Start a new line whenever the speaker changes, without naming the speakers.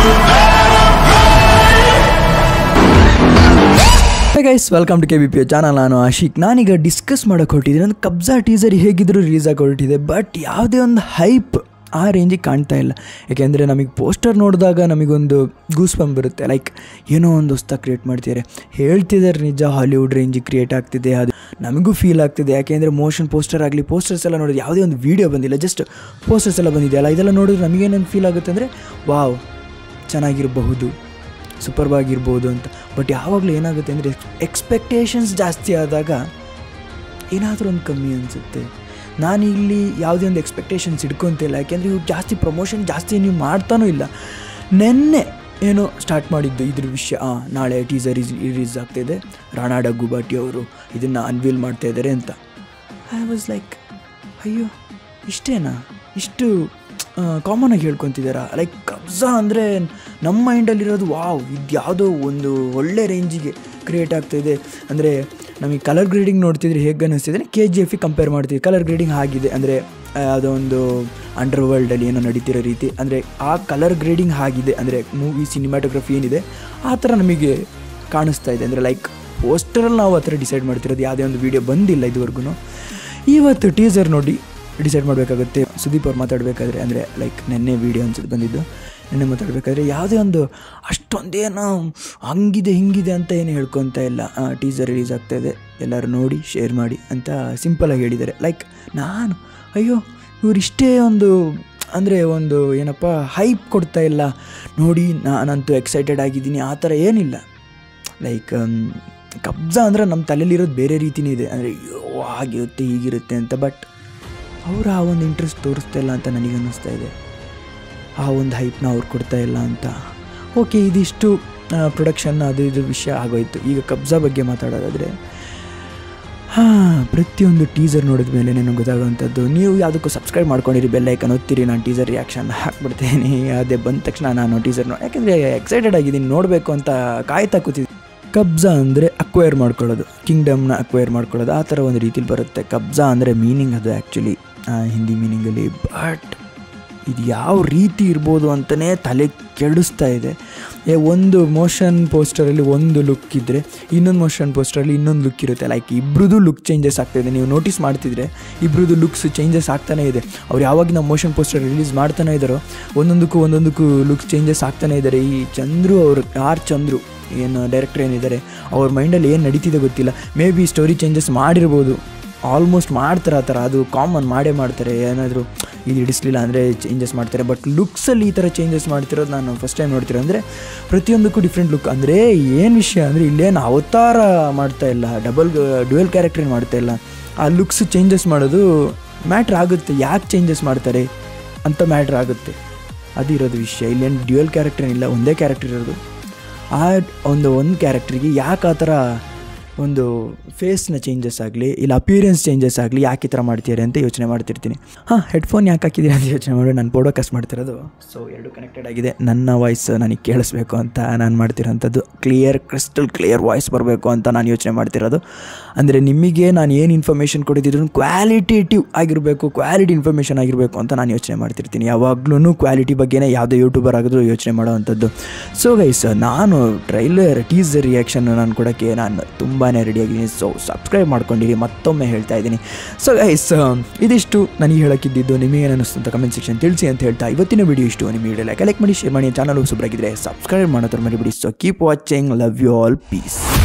guys welcome to K B P channel ನಾನು ಆಶಿಕ್ ನಾನೀಗ discuss ಮಾಡೋಕೆ ಹೊರಟಿದ್ದೀನಿ ಒಂದು ಕಬ್ಜಾ ಟೀಸರ್ ಹೇಗಿದ್ರು ರಿಲೀಸ್ ಆಗಿ ಹೊರಟಿದೆ ಬಟ್ ಯಾವುದೇ ಒಂದು ಹೈಪ್ ಆ ರೇಂಜಿಗೆ ಕಾಣ್ತಾ ಇಲ್ಲ ಯಾಕೆಂದರೆ ನಮಗೆ ಪೋಸ್ಟರ್ ನೋಡಿದಾಗ ನಮಗೊಂದು ಗೂಸ್ ಬಂಪ್ ಬರುತ್ತೆ ಲೈಕ್ ಏನೋ ಒಂದು ಹೊಸ್ದಾಗಿ ಕ್ರಿಯೇಟ್ ಮಾಡ್ತಿದ್ದಾರೆ ಹೇಳ್ತಿದ್ದಾರೆ ನಿಜ ಹಾಲಿವುಡ್ ರೇಂಜಿಗೆ ಕ್ರಿಯೇಟ್ ಆಗ್ತಿದೆ ಅದು ನಮಗೂ ಫೀಲ್ ಆಗ್ತಿದೆ ಯಾಕೆಂದರೆ ಮೋಷನ್ ಪೋಸ್ಟರ್ ಆಗಲಿ ಪೋಸ್ಟರ್ಸ್ ಎಲ್ಲ ನೋಡಿದ್ರೆ ಯಾವುದೇ ಒಂದು ವೀಡಿಯೋ ಬಂದಿಲ್ಲ ಜಸ್ಟ್ ಪೋಸ್ಟರ್ಸ್ ಎಲ್ಲ ಬಂದಿದೆಯಲ್ಲ ಇದೆಲ್ಲ ನೋಡಿದ್ರೆ ನಮಗೇನೇನು ಫೀಲ್ ಆಗುತ್ತೆ ಅಂದರೆ ವಾವ್ ಚೆನ್ನಾಗಿರಬಹುದು ಸೂಪರ್ವಾಗಿರ್ಬೋದು ಅಂತ ಬಟ್ ಯಾವಾಗಲೂ ಏನಾಗುತ್ತೆ ಅಂದರೆ ಎಕ್ಸ್ಪೆಕ್ಟೇಷನ್ಸ್ ಜಾಸ್ತಿ ಆದಾಗ ಏನಾದರೂ ಒಂದು ಕಮ್ಮಿ ಅನಿಸುತ್ತೆ ನಾನು ಇಲ್ಲಿ ಯಾವುದೇ ಒಂದು ಎಕ್ಸ್ಪೆಕ್ಟೇಷನ್ಸ್ ಇಟ್ಕೊತಿಲ್ಲ ಯಾಕೆಂದರೆ ಇವ್ರು ಜಾಸ್ತಿ ಪ್ರಮೋಷನ್ ಜಾಸ್ತಿ ನೀವು ಮಾಡ್ತಾನೂ ಇಲ್ಲ ನೆನ್ನೆ ಏನೋ ಸ್ಟಾರ್ಟ್ ಮಾಡಿದ್ದು ಇದ್ರ ವಿಷಯ ಆ, ನಾಳೆ ಟೀಸರ್ ರಿಲೀಸ್ ಆಗ್ತಾಯಿದೆ ರಾಣಾ ಡಗ್ಗುಬಾಟಿ ಅವರು ಇದನ್ನು ಅನ್ವೀಲ್ ಮಾಡ್ತಾ ಇದ್ದಾರೆ ಅಂತ ಐ ವಾಸ್ ಲೈಕ್ ಅಯ್ಯೋ ಇಷ್ಟೇನಾ ಇಷ್ಟು ಕಾಮನಾಗಿ ಹೇಳ್ಕೊತಿದ್ದಾರಾ ಲೈಕ್ ಕಬ್ಜಾ ಅಂದರೆ ನಮ್ಮ ಮೈಂಡಲ್ಲಿರೋದು ವಾವ್ ಇದು ಯಾವುದೋ ಒಂದು ಒಳ್ಳೆ ರೇಂಜಿಗೆ ಕ್ರಿಯೇಟ್ ಆಗ್ತಾಯಿದೆ ಅಂದರೆ ನಮಗೆ ಕಲರ್ ಗ್ರೇಡಿಂಗ್ ನೋಡ್ತಿದ್ರೆ ಹೇಗೆ ಅನ್ನಿಸ್ತಿದೆ ಕೆ ಜಿ ಎಫಿಗೆ ಕಂಪೇರ್ ಮಾಡ್ತೀವಿ ಕಲರ್ ಗ್ರೇಡಿಂಗ್ ಆಗಿದೆ ಅಂದರೆ ಯಾವುದೋ ಒಂದು ಅಂಡರ್ ವರ್ಲ್ಡಲ್ಲಿ ಏನೋ ನಡೀತಿರೋ ರೀತಿ ಅಂದರೆ ಆ ಕಲರ್ ಗ್ರೇಡಿಂಗ್ ಆಗಿದೆ ಅಂದರೆ ಮೂವಿ ಸಿನಿಮಾಟೋಗ್ರಫಿ ಏನಿದೆ ಆ ಥರ ನಮಗೆ ಕಾಣಿಸ್ತಾ ಇದೆ ಅಂದರೆ ಲೈಕ್ ಪೋಸ್ಟರಲ್ಲಿ ನಾವು ಆ ಥರ ಡಿಸೈಡ್ ಮಾಡ್ತಿರೋದು ಯಾವುದೇ ಒಂದು ವೀಡಿಯೋ ಬಂದಿಲ್ಲ ಇದುವರೆಗೂ ಇವತ್ತು ಟೀಸರ್ ನೋಡಿ ಡಿಸೈಡ್ ಮಾಡಬೇಕಾಗುತ್ತೆ ಸುದೀಪ್ ಅವ್ರು ಮಾತಾಡಬೇಕಾದ್ರೆ ಅಂದರೆ ಲೈಕ್ ನೆನ್ನೆ ವೀಡಿಯೋ ಅನ್ಸುತ್ತೆ ಬಂದಿದ್ದು ನೆನ್ನೆ ಮಾತಾಡಬೇಕಾದ್ರೆ ಯಾವುದೇ ಒಂದು ಅಷ್ಟೊಂದೇನೋ ಹಂಗಿದೆ ಹಿಂಗಿದೆ ಅಂತ ಏನು ಹೇಳ್ಕೊತ ಇಲ್ಲ ಟೀಸರ್ ರಿಲೀಸ್ ಆಗ್ತಾಯಿದೆ ಎಲ್ಲರೂ ನೋಡಿ ಶೇರ್ ಮಾಡಿ ಅಂತ ಸಿಂಪಲಾಗಿ ಹೇಳಿದ್ದಾರೆ ಲೈಕ್ ನಾನು ಅಯ್ಯೋ ಇವ್ರು ಇಷ್ಟೇ ಒಂದು ಅಂದರೆ ಒಂದು ಏನಪ್ಪ ಹೈಪ್ ಕೊಡ್ತಾ ಇಲ್ಲ ನೋಡಿ ನಾನಂತೂ ಎಕ್ಸೈಟೆಡ್ ಆಗಿದ್ದೀನಿ ಆ ಥರ ಏನಿಲ್ಲ ಲೈಕ್ ಕಬ್ಜಾ ಅಂದರೆ ನಮ್ಮ ತಲೆಯಲ್ಲಿರೋದು ಬೇರೆ ರೀತಿನೇ ಇದೆ ಅಂದರೆ ಅಯ್ಯೋ ಆಗಿರುತ್ತೆ ಹೀಗಿರುತ್ತೆ ಅಂತ ಬಟ್ ಅವರು ಆ ಒಂದು ಇಂಟ್ರೆಸ್ಟ್ ತೋರಿಸ್ತಾ ಇಲ್ಲ ಅಂತ ನನಗೆ ಅನ್ನಿಸ್ತಾ ಇದೆ ಆ ಒಂದು ಹೈಪ್ನ ಅವ್ರು ಕೊಡ್ತಾ ಇಲ್ಲ ಅಂತ ಓಕೆ ಇದಿಷ್ಟು ಪ್ರೊಡಕ್ಷನ್ ಅದು ಇದು ವಿಷಯ ಆಗೋಯ್ತು ಈಗ ಕಬ್ಜಾ ಬಗ್ಗೆ ಮಾತಾಡೋದಾದರೆ ಹಾಂ ಪ್ರತಿಯೊಂದು ಟೀಸರ್ ನೋಡಿದ ಮೇಲೆ ನನಗೆ ಗೊತ್ತಾಗೋವಂಥದ್ದು ನೀವು ಯಾವುದಕ್ಕೂ ಸಬ್ಸ್ಕ್ರೈಬ್ ಮಾಡ್ಕೊಂಡಿರಿ ಬೆಲ್ಲೈಕನ್ ಓದ್ತೀರಿ ನಾನು ಟೀಸರ್ ರಿಯಾಕ್ಷನ್ ಹಾಕ್ಬಿಡ್ತೀನಿ ಅದೇ ಬಂದ ತಕ್ಷಣ ನಾನು ಟೀಸರ್ ನೋ ಯಾಕೆಂದರೆ ಎಕ್ಸೈಟೆಡ್ ಆಗಿದ್ದೀನಿ ನೋಡಬೇಕು ಅಂತ ಕಾಯ್ತಾ ಕೂತಿದ್ದೀನಿ ಕಬ್ಜಾ ಅಂದರೆ ಅಕ್ವೈರ್ ಮಾಡ್ಕೊಳ್ಳೋದು ಕಿಂಗ್ಡಮ್ನ ಅಕ್ವೈರ್ ಮಾಡ್ಕೊಳ್ಳೋದು ಆ ಥರ ಒಂದು ರೀತಿಲಿ ಬರುತ್ತೆ ಕಬ್ಜಾ ಅಂದರೆ ಮೀನಿಂಗ್ ಅದು ಆ್ಯಕ್ಚುಲಿ ಹಿಂದಿ ಮೀನಿಂಗಲ್ಲಿ ಬಟ್ ಇದು ಯಾವ ರೀತಿ ಇರ್ಬೋದು ಅಂತಲೇ ತಲೆ ಕೆಡಿಸ್ತಾ ಇದೆ ಏ ಒಂದು ಮೋಷನ್ ಪೋಸ್ಟರಲ್ಲಿ ಒಂದು ಲುಕ್ ಇದ್ದರೆ ಇನ್ನೊಂದು ಮೋಷನ್ ಪೋಸ್ಟರಲ್ಲಿ ಇನ್ನೊಂದು ಲುಕ್ ಇರುತ್ತೆ ಲೈಕ್ ಇಬ್ರದ್ದು ಲುಕ್ ಚೇಂಜಸ್ ಆಗ್ತಾಯಿದೆ ನೀವು ನೋಟಿಸ್ ಮಾಡ್ತಿದ್ರೆ ಇಬ್ರದ್ದು ಲುಕ್ಸ್ ಚೇಂಜಸ್ ಆಗ್ತಾನೇ ಇದೆ ಅವ್ರು ಯಾವಾಗ ನಾವು ಮೋಷನ್ ಪೋಸ್ಟರ್ ರಿಲೀಸ್ ಮಾಡ್ತಾನೆ ಇದ್ದಾರೋ ಒಂದೊಂದಕ್ಕೂ ಒಂದೊಂದಕ್ಕೂ ಲುಕ್ಸ್ ಚೇಂಜಸ್ ಆಗ್ತಾನೆ ಇದ್ದಾರೆ ಈ ಚಂದ್ರು ಅವರು ಆರ್ ಚಂದ್ರು ಏನು ಡೈರೆಕ್ಟರ್ ಏನಿದ್ದಾರೆ ಅವ್ರ ಮೈಂಡಲ್ಲಿ ಏನು ನಡೀತಿದೆ ಗೊತ್ತಿಲ್ಲ ಮೇ ಬಿ ಸ್ಟೋರಿ ಚೇಂಜಸ್ ಮಾಡಿರ್ಬೋದು ಆಲ್ಮೋಸ್ಟ್ ಮಾಡ್ತಾರೆ ಆ ಥರ ಅದು ಕಾಮನ್ ಮಾಡೇ ಮಾಡ್ತಾರೆ ಏನಾದರೂ ಇದು ಹಿಡಿಸ್ಲಿಲ್ಲ ಅಂದರೆ ಚೇಂಜಸ್ ಮಾಡ್ತಾರೆ ಬಟ್ ಲುಕ್ಸಲ್ಲಿ ಈ ಥರ ಚೇಂಜಸ್ ಮಾಡ್ತಿರೋದು ನಾನು ಫಸ್ಟ್ ಟೈಮ್ ನೋಡ್ತಿರೋ ಅಂದರೆ ಪ್ರತಿಯೊಂದಕ್ಕೂ ಡಿಫ್ರೆಂಟ್ ಲುಕ್ ಅಂದರೆ ಏನು ವಿಷಯ ಅಂದರೆ ಇಲ್ಲೇನು ಅವತಾರ ಮಾಡ್ತಾ ಇಲ್ಲ ಡಬಲ್ ಡ್ಯುವೆಲ್ ಕ್ಯಾರೆಕ್ಟರ್ ಮಾಡ್ತಾ ಇಲ್ಲ ಆ ಲುಕ್ಸ್ ಚೇಂಜಸ್ ಮಾಡೋದು ಮ್ಯಾಟ್ರ್ ಆಗುತ್ತೆ ಯಾಕೆ ಚೇಂಜಸ್ ಮಾಡ್ತಾರೆ ಅಂತ ಮ್ಯಾಟ್ರ್ ಆಗುತ್ತೆ ಅದು ಇರೋದು ವಿಷಯ ಇಲ್ಲೇನು ಡ್ಯುವೆಲ್ ಕ್ಯಾರೆಕ್ಟರ್ ಇಲ್ಲ ಒಂದೇ ಕ್ಯಾರೆಕ್ಟರ್ ಇರೋದು ಆ ಒಂದು ಒಂದು ಕ್ಯಾರೆಕ್ಟ್ರಿಗೆ ಯಾಕೆ ಆ ಥರ ಒಂದು ಫೇಸ್ನ ಚೇಂಜಸ್ ಆಗಲಿ ಇಲ್ಲ ಅಪಿಯರೆನ್ಸ್ ಚೇಂಜಸ್ ಆಗಲಿ ಯಾಕೆ ಈ ಥರ ಮಾಡ್ತೀರಿ ಅಂತ ಯೋಚನೆ ಮಾಡ್ತಿರ್ತೀನಿ ಹಾಂ ಹೆಡ್ಫೋನ್ ಯಾಕೆ ಹಾಕಿದ್ದೀರಿ ಅಂತ ಯೋಚನೆ ಮಾಡಿ ನಾನು ಪೋಡೋಕಾಸ್ಟ್ ಮಾಡ್ತಿರೋದು ಸೊ ಎರಡು ಕನೆಕ್ಟೆಡ್ ಆಗಿದೆ ನನ್ನ ವಾಯ್ಸ್ ನನಗೆ ಕೇಳಿಸ್ಬೇಕು ಅಂತ ನಾನು ಮಾಡ್ತಿರೋಂಥದ್ದು ಕ್ಲಿಯರ್ ಕ್ರಿಸ್ಟಲ್ ಕ್ಲಿಯರ್ ವಾಯ್ಸ್ ಬರಬೇಕು ಅಂತ ನಾನು ಯೋಚನೆ ಮಾಡ್ತಿರೋದು ಅಂದರೆ ನಿಮಗೆ ನಾನು ಏನು ಇನ್ಫಾರ್ಮೇಷನ್ ಕೊಟ್ಟಿದ್ರು ಕ್ವಾಲಿಟೇಟಿವ್ ಆಗಿರಬೇಕು ಕ್ವಾಲಿಟಿ ಇನ್ಫಾರ್ಮೇಷನ್ ಆಗಿರಬೇಕು ಅಂತ ನಾನು ಯೋಚನೆ ಮಾಡ್ತಿರ್ತೀನಿ ಯಾವಾಗಲೂ ಕ್ವಾಲಿಟಿ ಬಗ್ಗೆನೇ ಯಾವುದೇ ಯೂಟ್ಯೂಬರ್ ಆಗಿದ್ರು ಯೋಚನೆ ಮಾಡೋವಂಥದ್ದು ಸೊ ಗೈಸ್ ನಾನು ಟ್ರೈಲರ್ ಟೀಸರ್ ರಿಯಾಕ್ಷನ್ ನಾನು ಕೊಡೋಕ್ಕೆ ನಾನು ತುಂಬಾ ರೆಡಿಯಾಗಿದ್ದೀನಿ ಸೊ ಸಬ್ಸ್ಕ್ರೈಬ್ ಮಾಡ್ಕೊಂಡಿರಿ ಮತ್ತೊಮ್ಮೆ ಹೇಳ್ತಾ ಇದ್ದೀನಿ ಸೊ ಗೈಸ್ ಇದಿಷ್ಟು ನನಗೆ ಹೇಳೋಕ್ಕಿದ್ದು ನಿಮಗೆ ಅನ್ನಿಸ್ತು ಅಂತ ಕಮೆಂಟ್ ಸೆಕ್ಷನ್ ತಿಳಿಸಿ ಅಂತ ಹೇಳ್ತಾ ಇವತ್ತಿನ ವಿಡಿಯೋ ಇಷ್ಟು ನಿಮ್ಮ ವಿಡಿಯೋ ಲೈಕ್ ಮಾಡಿ ಶೇರ್ ಮಾಡಿ ಚಾನಲ್ ಹೊಸಬ್ರಾಗಿದ್ದರೆ ಸಬ್ಸ್ಕ್ರೈಬ್ ಮಾಡೋದ್ರ ಮರಿಬಿಡಿ so keep watching love you all piece